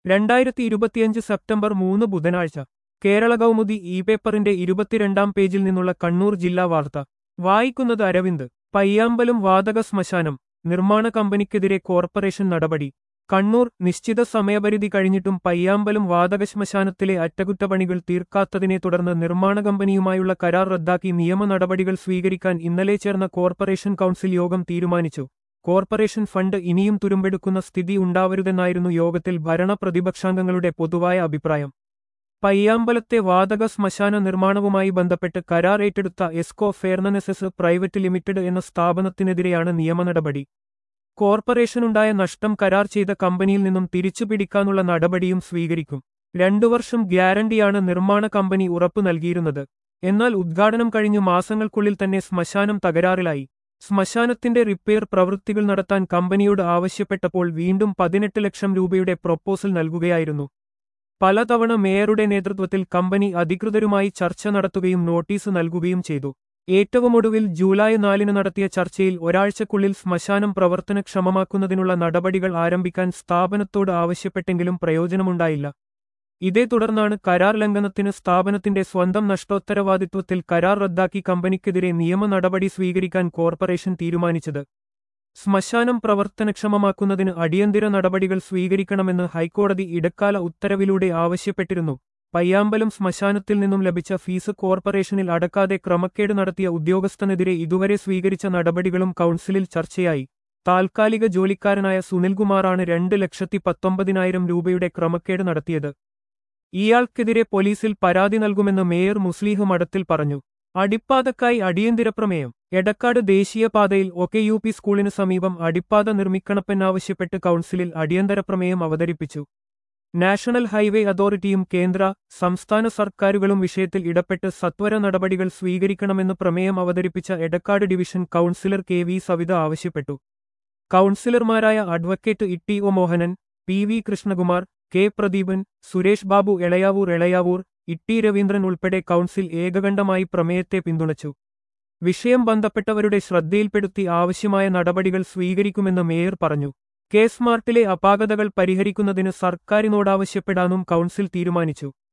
രണ്ടായിരത്തി ഇരുപത്തിയഞ്ച് സെപ്റ്റംബർ മൂന്ന് ബുധനാഴ്ച കേരള കൗമുദി ഇ പേപ്പറിന്റെ ഇരുപത്തിരണ്ടാം പേജിൽ നിന്നുള്ള കണ്ണൂർ ജില്ലാ വാർത്ത വായിക്കുന്നത് അരവിന്ദ് പയ്യാമ്പലം വാതക ശ്മശാനം നിർമ്മാണ കമ്പനിക്കെതിരെ കോർപ്പറേഷൻ നടപടി കണ്ണൂർ നിശ്ചിത സമയപരിധി കഴിഞ്ഞിട്ടും പയ്യാമ്പലം വാതക ശ്മശാനത്തിലെ അറ്റകുറ്റപ്പണികൾ തീർക്കാത്തതിനെ തുടർന്ന് നിർമ്മാണ കമ്പനിയുമായുള്ള കരാർ റദ്ദാക്കി നിയമ നടപടികൾ സ്വീകരിക്കാൻ ഇന്നലെ ചേർന്ന കോർപ്പറേഷൻ കൗൺസിൽ യോഗം തീരുമാനിച്ചു കോർപ്പറേഷൻ ഫണ്ട് ഇനിയും തുരുമ്പെടുക്കുന്ന സ്ഥിതി ഉണ്ടാവരുതെന്നായിരുന്നു യോഗത്തിൽ ഭരണ പ്രതിപക്ഷാംഗങ്ങളുടെ പൊതുവായ അഭിപ്രായം പയ്യാമ്പലത്തെ വാതക ശ്മശാന നിർമ്മാണവുമായി ബന്ധപ്പെട്ട് കരാർ ഏറ്റെടുത്ത എസ്കോ ഫെയർനനെസസ് പ്രൈവറ്റ് ലിമിറ്റഡ് എന്ന സ്ഥാപനത്തിനെതിരെയാണ് നിയമനടപടി കോർപ്പറേഷനുണ്ടായ നഷ്ടം കരാർ ചെയ്ത കമ്പനിയിൽ നിന്നും തിരിച്ചുപിടിക്കാനുള്ള നടപടിയും സ്വീകരിക്കും രണ്ടു വർഷം ഗ്യാരണ്ടിയാണ് നിർമ്മാണ കമ്പനി ഉറപ്പു നൽകിയിരുന്നത് എന്നാൽ ഉദ്ഘാടനം കഴിഞ്ഞു മാസങ്ങൾക്കുള്ളിൽ തന്നെ ശ്മശാനം തകരാറിലായി ശ്മശാനത്തിന്റെ റിപ്പയർ പ്രവൃത്തികൾ നടത്താൻ കമ്പനിയോട് ആവശ്യപ്പെട്ടപ്പോൾ വീണ്ടും പതിനെട്ട് ലക്ഷം രൂപയുടെ പ്രൊപ്പോസൽ നൽകുകയായിരുന്നു പലതവണ മേയറുടെ നേതൃത്വത്തിൽ കമ്പനി അധികൃതരുമായി ചർച്ച നടത്തുകയും നോട്ടീസ് നൽകുകയും ചെയ്തു ഏറ്റവും ഒടുവിൽ ജൂലൈ നാലിന് നടത്തിയ ചർച്ചയിൽ ഒരാഴ്ചക്കുള്ളിൽ ശ്മശാനം പ്രവർത്തനക്ഷമമാക്കുന്നതിനുള്ള നടപടികൾ ആരംഭിക്കാൻ സ്ഥാപനത്തോട് ആവശ്യപ്പെട്ടെങ്കിലും പ്രയോജനമുണ്ടായില്ല ഇതേ തുടർന്നാണ് കരാർ ലംഘനത്തിന് സ്ഥാപനത്തിന്റെ സ്വന്തം നഷ്ടോത്തരവാദിത്വത്തിൽ കരാർ റദ്ദാക്കി കമ്പനിക്കെതിരെ നിയമ നടപടി സ്വീകരിക്കാൻ കോർപ്പറേഷൻ തീരുമാനിച്ചത് ശ്മശാനം പ്രവർത്തനക്ഷമമാക്കുന്നതിന് അടിയന്തര നടപടികൾ സ്വീകരിക്കണമെന്ന് ഹൈക്കോടതി ഇടക്കാല ഉത്തരവിലൂടെ ആവശ്യപ്പെട്ടിരുന്നു പയ്യാമ്പലം ശ്മശാനത്തിൽ നിന്നും ലഭിച്ച ഫീസ് കോർപ്പറേഷനിൽ അടക്കാതെ ക്രമക്കേട് നടത്തിയ ഉദ്യോഗസ്ഥനെതിരെ ഇതുവരെ സ്വീകരിച്ച നടപടികളും കൗൺസിലിൽ ചർച്ചയായി താൽക്കാലിക ജോലിക്കാരനായ സുനിൽകുമാറാണ് രണ്ട് ലക്ഷത്തി പത്തൊമ്പതിനായിരം രൂപയുടെ ക്രമക്കേട് നടത്തിയത് ഇയാൾക്കെതിരെ പോലീസിൽ പരാതി നൽകുമെന്ന് മേയർ മുസ്ലിഹ് മഠത്തിൽ പറഞ്ഞു അടിപ്പാതക്കായി അടിയന്തര പ്രമേയം എടക്കാട് ദേശീയപാതയിൽ ഒകെ യു പി സ്കൂളിന് സമീപം അടിപ്പാത നിർമ്മിക്കണമെന്നാവശ്യപ്പെട്ട് കൗൺസിലിൽ അടിയന്തര പ്രമേയം അവതരിപ്പിച്ചു നാഷണൽ ഹൈവേ അതോറിറ്റിയും കേന്ദ്ര സംസ്ഥാന സർക്കാരുകളും വിഷയത്തിൽ ഇടപെട്ട് സത്വര നടപടികൾ സ്വീകരിക്കണമെന്ന് പ്രമേയം അവതരിപ്പിച്ച Edakkad division councillor K V Savitha ആവശ്യപ്പെട്ടു കൗൺസിലർമാരായ advocate T O Mohanan P V Krishnakumar K Pradeepan Suresh Babu Elayavoor Elayavoor T Raveendran ഉൾപ്പെടെ കൗൺസിൽ ഏകകണ്ഠമായി പ്രമേയത്തെ പിന്തുണച്ചു വിഷയം ബന്ധപ്പെട്ടവരുടെ ശ്രദ്ധയിൽപ്പെടുത്തി ആവശ്യമായ നടപടികൾ സ്വീകരിക്കുമെന്ന് മേയർ പറഞ്ഞു കെ സ്മാർട്ടിലെ അപാകതകൾ പരിഹരിക്കുന്നതിന് സർക്കാരിനോടാവശ്യപ്പെടാനും കൗൺസിൽ തീരുമാനിച്ചു